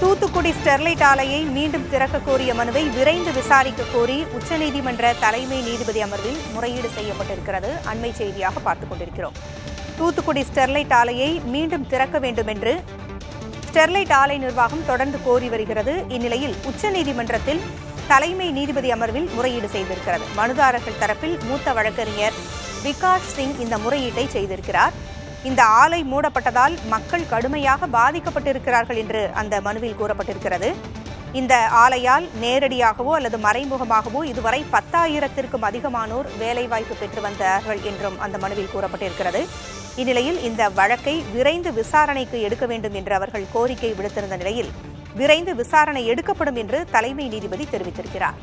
Thoothukudi Sterlite ஆலையை மீண்டும் திறக்க கோரிய மனுவை விரைந்து விசாரிக்க கோரி உச்சநீதிமன்ற தலைமை நீதிபதி அமர்வில் முறையீடு செய்யப்பட்டிருக்கிறது அண்மை செய்தியாக பார்த்துக் கொண்டிருக்கிறோம் தூத்துக்குடி ஸ்டெர்லைட் ஆலையை மீண்டும் திறக்க வேண்டும் என்று ஸ்டெர்லைட் ஆலை நிர்வாகம் தொடர்ந்து கோரி வருகிறது இந்நிலையில் உச்சநீதிமன்றத்தில் தலைமை நீதிபதி அமர்வில் முறையீடு செய்திருக்கிறது மனுதாரர்கள் தரப்பில் மூத்த வழக்கறிஞர் விகாஷ் சிங் இந்த முறையீட்டை செய்திருக்கிறார் இந்த ஆலை மூடப்பட்டதால் மக்கள் கடுமையாக பாதிக்கப்பட்டிருக்கிறார்கள் என்று அந்த மனுவில் கூறப்பட்டிருக்கிறது இந்த ஆலையால் நேரடியாகவோ அல்லது மறைமுகமாகவோ இதுவரை பத்தாயிரத்திற்கும் அதிகமானோர் வேலைவாய்ப்பு பெற்று வந்தார்கள் என்றும் அந்த மனுவில் கூறப்பட்டிருக்கிறது இந்நிலையில் இந்த வழக்கை விரைந்து விசாரணைக்கு எடுக்க வேண்டும் என்று அவர்கள் கோரிக்கை விடுத்திருந்த நிலையில் விரைந்து விசாரணை எடுக்கப்படும் என்று தலைமை நீதிபதி தெரிவித்திருக்கிறார்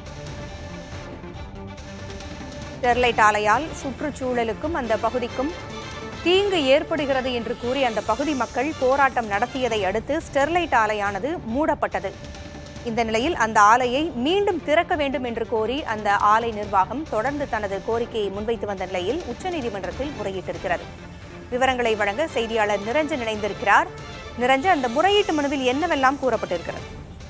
ஸ்டெர்லைட் ஆலையால் சுற்றுச்சூழலுக்கும் அந்த பகுதிக்கும் தீங்கு ஏற்படுகிறது என்று கூறி அந்த பகுதி மக்கள் போராட்டம் நடத்தியதை அடுத்து ஸ்டெர்லைட் ஆலையானது மூடப்பட்டது இந்த நிலையில் அந்த ஆலையை மீண்டும் திறக்க வேண்டும் என்று கோரி அந்த ஆலை நிர்வாகம் தொடர்ந்து தனது கோரிக்கையை முன்வைத்து வந்த நிலையில் உச்சநீதிமன்றத்தில் முறையிட்டிருக்கிறது விவரங்களை வழங்க செய்தியாளர் நிரஞ்சன் இணைந்திருக்கிறார் நிரஞ்சன் அந்த முறையீட்டு மனுவில் என்னவெல்லாம் கூறப்பட்டிருக்கிறது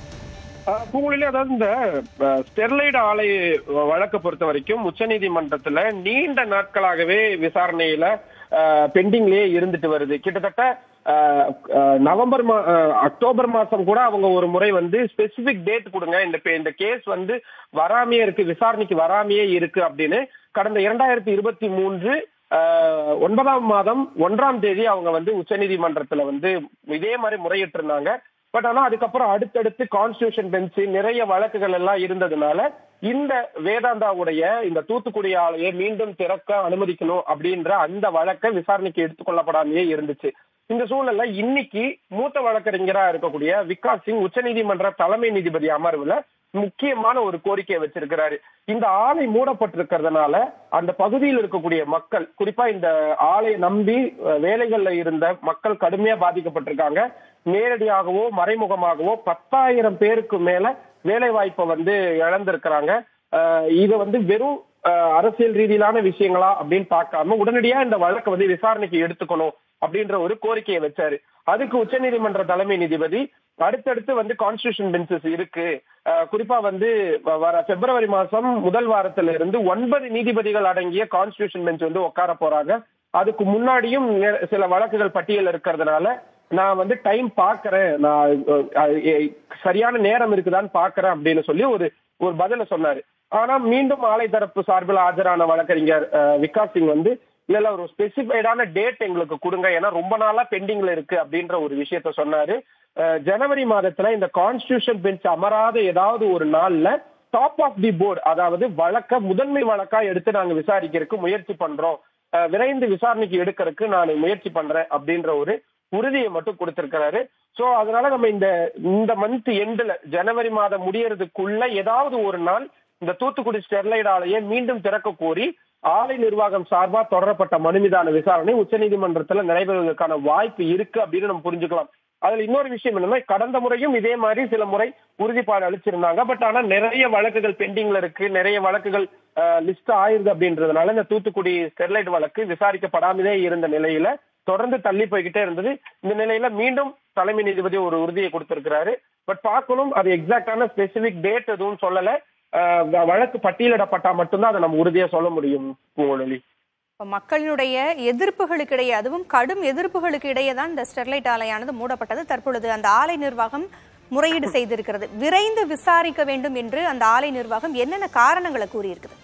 பூங்குழிலே அதாவது இந்த அஹ், ஸ்டெர்லைட் ஆலை வழக்கை பொறுத்த வரைக்கும் உச்சநீதிமன்றத்துல நீண்ட நாட்களாகவே விசாரணையில அஹ், பெண்டிங்லயே இருந்துட்டு வருது கிட்டத்தட்ட அஹ், அஹ், நவம்பர் மா அஹ், அக்டோபர் மாசம் கூட அவங்க ஒரு முறை வந்து ஸ்பெசிபிக் டேட் கொடுங்க இந்த பே- இந்த கேஸ் வந்து வராமையே இருக்கு விசாரணைக்கு வராமையே இருக்கு அப்படின்னு கடந்த இரண்டாயிரத்தி இருபத்தி மூன்று அஹ், ஒன்பதாம் மாதம் ஒன்றாம் தேதி அவங்க வந்து உச்சநீதிமன்றத்துல வந்து இதே மாதிரி முறையிட்டு இருந்தாங்க பட் ஆனா அதுக்கப்புறம் அடுத்தடுத்து கான்ஸ்டியூஷன் பெஞ்ச் நிறைய வழக்குகள் எல்லாம் இருந்ததுனால இந்த வேதாந்தாவுடைய இந்த தூத்துக்குடி ஆலையை மீண்டும் திறக்க அனுமதிக்கணும் அப்படின்ற அந்த வழக்கை விசாரணைக்கு எடுத்துக்கொள்ளப்படாமையே இருந்துச்சு இந்த சூழல்ல இன்னைக்கு மூத்த வழக்கறிஞரா இருக்கக்கூடிய விகாஸ் சிங் உச்சநீதிமன்ற தலைமை நீதிபதி அமர்வுல முக்கியமான ஒரு கோரிக்கையை வச்சிருக்கிறாரு இந்த ஆலை மூடப்பட்டிருக்கிறதுனால அந்த பகுதியில் இருக்கக்கூடிய மக்கள் குறிப்பா இந்த ஆலையை நம்பி அஹ், வேலைகள்ல இருந்த மக்கள் கடுமையா பாதிக்கப்பட்டிருக்காங்க நேரடியாகவோ மறைமுகமாகவோ பத்தாயிரம் பேருக்கு மேல வேலை வாய்ப்பை வந்து இழந்திருக்கிறாங்க அஹ், இது வந்து வெறும் அஹ், அரசியல் ரீதியிலான விஷயங்களா அப்படின்னு பார்க்காம உடனடியா இந்த வழக்கை வந்து விசாரணைக்கு எடுத்துக்கணும் அப்படின்ற ஒரு கோரிக்கையை வச்சாரு அதுக்கு உச்சநீதிமன்ற தலைமை நீதிபதி அடுத்தடுத்து வந்து கான்ஸ்டியூஷன் பெஞ்சஸ் இருக்கு அஹ், குறிப்பா வந்து வ- வர பிப்ரவரி மாசம் முதல் வாரத்துல இருந்து ஒன்பது நீதிபதிகள் அடங்கிய கான்ஸ்டியூஷன் பெஞ்ச் வந்து உட்கார போறாங்க அதுக்கு முன்னாடியும் நெ- சில வழக்குகள் பட்டியல் இருக்கிறதுனால நான் வந்து டைம் பாக்குறேன் நான் அஹ், அஹ், எ- சரியான நேரம் இருக்குதான்னு பாக்குறேன் அப்படின்னு சொல்லி ஒரு ஒரு பதில சொன்னாரு ஆனா மீண்டும் ஆலை தரப்பு சார்பில் ஆஜரான வழக்கறிஞர் அஹ், விகாஸ் சிங் வந்து இல்ல இல்ல ஒரு ஸ்பெசிஃபைடான டேட் எங்களுக்கு கொடுங்க ஏன்னா ரொம்ப நாளா பெண்டிங்ல இருக்கு அப்படின்ற ஒரு விஷயத்த சொன்னாரு அஹ், ஜனவரி மாதத்துல இந்த கான்ஸ்டியூஷன் பெஞ்ச் அமராத ஏதாவது ஒரு நாள்ல டாப் ஆஃப் தி போர்டு அதாவது வழக்க முதன்மை வழக்கா எடுத்து நாங்க விசாரிக்கிறதுக்கு முயற்சி பண்றோம் அஹ், விரைந்து விசாரணைக்கு எடுக்கிறதுக்கு நான் முயற்சி பண்றேன் அப்படின்ற ஒரு உறுதியை மட்டும் கொடுத்திருக்கிறாரு சோ அதனால நம்ம இந்த இந்த மந்த் எண்ட்ல ஜனவரி மாதம் முடியறதுக்குள்ள ஏதாவது ஒரு நாள் இந்த தூத்துக்குடி ஸ்டெர்லைட் ஆலையை மீண்டும் திறக்க கோரி ஆலை நிர்வாகம் சார்பா தொடரப்பட்ட மனு மீதான விசாரணை உச்சநீதிமன்றத்துல நடைபெறுவதற்கான வாய்ப்பு இருக்கு அப்படின்னு நம்ம புரிஞ்சுக்கலாம் அதுல இன்னொரு விஷயம் என்னன்னா கடந்த முறையும் இதே மாதிரி சில முறை உறுதிப்பாடு அளிச்சிருந்தாங்க பட் ஆனா நிறைய வழக்குகள் பெண்டிங்ல இருக்கு நிறைய வழக்குகள் லிஸ்ட் ஆயிருது அப்படின்றதுனால இந்த தூத்துக்குடி ஸ்டெர்லைட் வழக்கு விசாரிக்கப்படாமலே இருந்த நிலையில தொடர்ந்து தள்ளி போய்கிட்டே இருந்தது இந்த நிலையில மீண்டும் தலைமை நீதிபதி ஒரு உறுதியை கொடுத்திருக்கிறாரு பட் பார்க்கணும் அது எக்ஸாக்டான ஸ்பெசிபிக் டேட் எதுவும் சொல்லல அஹ் வ- வழக்கு பட்டியலிடப்பட்டா மட்டும்தான் அதை நம்ம உறுதியா சொல்ல முடியும் பூங்கொழி இப்ப மக்களினுடைய எதிர்ப்புகளுக்கு இடையே அதுவும் கடும் எதிர்ப்புகளுக்கு இடையே தான் இந்த ஸ்டெர்லைட் ஆலையானது மூடப்பட்டது தற்பொழுது அந்த ஆலை நிர்வாகம் முறையீடு செய்திருக்கிறது விரைந்து விசாரிக்க வேண்டும் என்று அந்த ஆலை நிர்வாகம் என்னென்ன காரணங்களை கூறியிருக்குது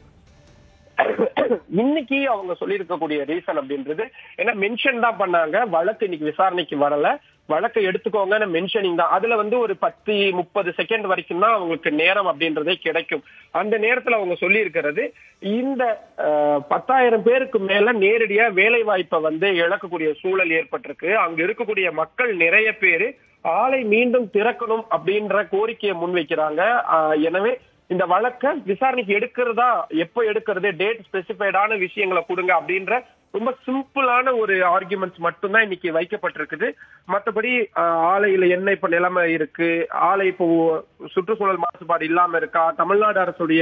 இன்னைக்கு அவங்க சொல்லியிருக்கக்கூடிய ரீசன் அப்படின்றது ஏன்னா மென்ஷன் தான் பண்ணாங்க வழக்கு இன்னைக்கு விசாரணைக்கு வரல வழக்கை எடுத்துக்கோங்க மென்ஷனிங் தான் அதுல வந்து ஒரு பத்து முப்பது செகண்ட் வரைக்கும் தான் அவங்களுக்கு நேரம் அப்படின்றதே கிடைக்கும் அந்த நேரத்துல அவங்க சொல்லி இருக்கிறது இந்த அஹ், பத்தாயிரம் பேருக்கு மேல நேரடியா வேலை வாய்ப்பை வந்து இழக்கக்கூடிய சூழல் ஏற்பட்டிருக்கு அங்க இருக்கக்கூடிய மக்கள் நிறைய பேரு ஆலை மீண்டும் திறக்கணும் அப்படின்ற கோரிக்கையை முன்வைக்கிறாங்க அஹ், எனவே இந்த வழக்க விசாரணைக்கு எடுக்கிறதா எப்போ எடுக்கிறது டேட் ஸ்பெசிஃபைடான விஷயங்களை கொடுங்க அப்படின்ற ரொம்ப சிம்பிளான ஒரு ஆர்குமெண்ட்ஸ் மட்டும்தான் இன்னைக்கு வைக்கப்பட்டிருக்குது மற்றபடி ஆலையில என்ன இப்ப நிலைமை இருக்கு ஆலை இப்போ சுற்றுச்சூழல் மாசுபாடு இல்லாம இருக்கா தமிழ்நாடு அரசுடைய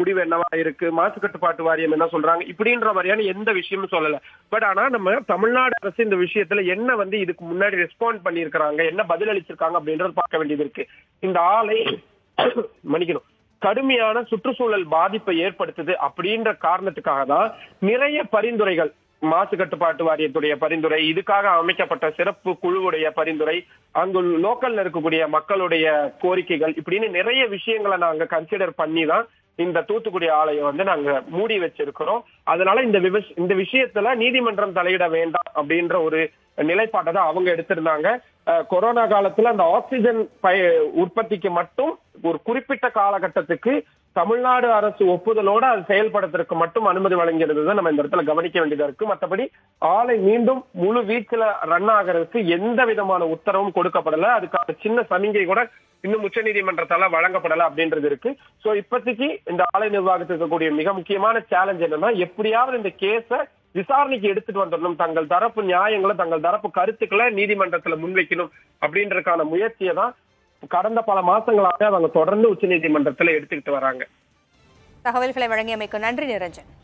முடிவு என்னவா இருக்கு மாசு கட்டுப்பாட்டு வாரியம் என்ன சொல்றாங்க இப்படின்ற மாதிரியான எந்த விஷயமும் சொல்லல பட் ஆனா நம்ம தமிழ்நாடு அரசு இந்த விஷயத்துல என்ன வந்து இதுக்கு முன்னாடி ரெஸ்பாண்ட் பண்ணியிருக்கிறாங்க என்ன பதில் அளிச்சிருக்காங்க அப்படின்றத பார்க்க வேண்டியது இருக்கு இந்த ஆலை மன்னிக்கணும் கடுமையான சுற்றுச்சூழல் பாதிப்பை ஏற்படுத்துது அப்படின்ற காரணத்துக்காக தான் நிறைய பரிந்துரைகள் மாசு கட்டுப்பாட்டு வாரியத்துடைய பரிந்துரை இதுக்காக அமைக்கப்பட்ட சிறப்பு குழுவுடைய பரிந்துரை அங்கு லோக்கல்ல இருக்கக்கூடிய மக்களுடைய கோரிக்கைகள் இப்படின்னு நிறைய விஷயங்களை நாங்க கன்சிடர் பண்ணி தான் இந்த தூத்துக்குடி ஆலையை வந்து நாங்க மூடி வச்சிருக்கிறோம் அதனால இந்த விவஸ்- இந்த விஷயத்துல நீதிமன்றம் தலையிட வேண்டாம் அப்படின்ற ஒரு நிலைப்பாட்டை தான் அவங்க எடுத்திருந்தாங்க அஹ், கொரோனா காலத்துல அந்த ஆக்சிஜன் பய உற்பத்திக்கு மட்டும் ஒரு குறிப்பிட்ட காலகட்டத்துக்கு தமிழ்நாடு அரசு ஒப்புதலோட அது செயல்படுறதுக்கு மட்டும் அனுமதி வழங்கியிருந்தது நம்ம இந்த இடத்துல கவனிக்க வேண்டியதா இருக்கு மற்றபடி ஆலை மீண்டும் முழு வீச்சுல ரன் ஆகிறதுக்கு எந்த விதமான உத்தரவும் கொடுக்கப்படல அதுக்கான சின்ன சமிகை கூட இன்னும் உச்சநீதிமன்றத்தால வழங்கப்படல அப்படின்றது இருக்கு சோ இப்போதைக்கு இந்த ஆலை நிர்வாகத்துக்கு இருக்கக்கூடிய மிக முக்கியமான சேலஞ்ச் என்னன்னா எப்படியாவது இந்த கேஸ விசாரணைக்கு எடுத்துட்டு வந்துடணும் தங்கள் தரப்பு நியாயங்களை தங்கள் தரப்பு கருத்துக்களை நீதிமன்றத்துல முன்வைக்கணும் அப்படின்றதுக்கான முயற்சியை தான் கடந்த பல மாசங்களாக அவங்க தொடர்ந்து உச்சநீதிமன்றத்துல எடுத்துக்கிட்டு வராங்க தகவல்களை வழங்கியமைக்கு நன்றி நிரஞ்சன்